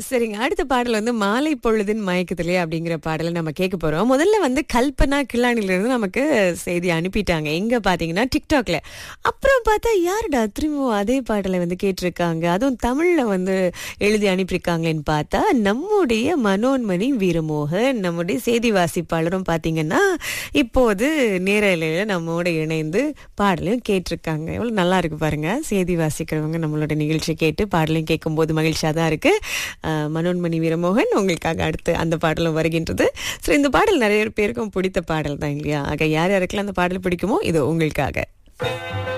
சரிங்க அடுத்த பாடல் வந்து மாலை பொழுதின் மயக்கத்திலே அப்படிங்கிற பாடலை நம்ம கேட்க போறோம் முதல்ல வந்து கல்பனா கில்லானில இருந்து நமக்கு செய்தி அனுப்பிட்டாங்க எங்க பாத்தீங்கன்னா டிக்டாக்ல அப்புறம் பார்த்தா யாருடா திரும்பவும் அதே பாடலை வந்து கேட்டிருக்காங்க அதுவும் தமிழ்ல வந்து எழுதி அனுப்பியிருக்காங்களேன்னு பார்த்தா நம்முடைய மனோன்மணி வீரமோகன் நம்முடைய செய்தி வாசிப்பாளரும் பாத்தீங்கன்னா இப்போது நேரலையில நம்மோட இணைந்து பாடலையும் கேட்டிருக்காங்க எவ்வளவு நல்லா இருக்கு பாருங்க செய்தி வாசிக்கிறவங்க நம்மளோட நிகழ்ச்சி கேட்டு பாடலையும் கேட்கும்போது மகிழ்ச்சியா தான் இருக்கு அஹ், மனோன்மணி வீரமோகன் உங்களுக்காக அடுத்து அந்த பாடலும் வருகின்றது ஸோ இந்த பாடல் நிறைய பேருக்கும் பிடித்த பாடல் தான் இல்லையா ஆக யார் யாருக்கெல்லாம் அந்த பாடல் பிடிக்குமோ இது உங்களுக்காக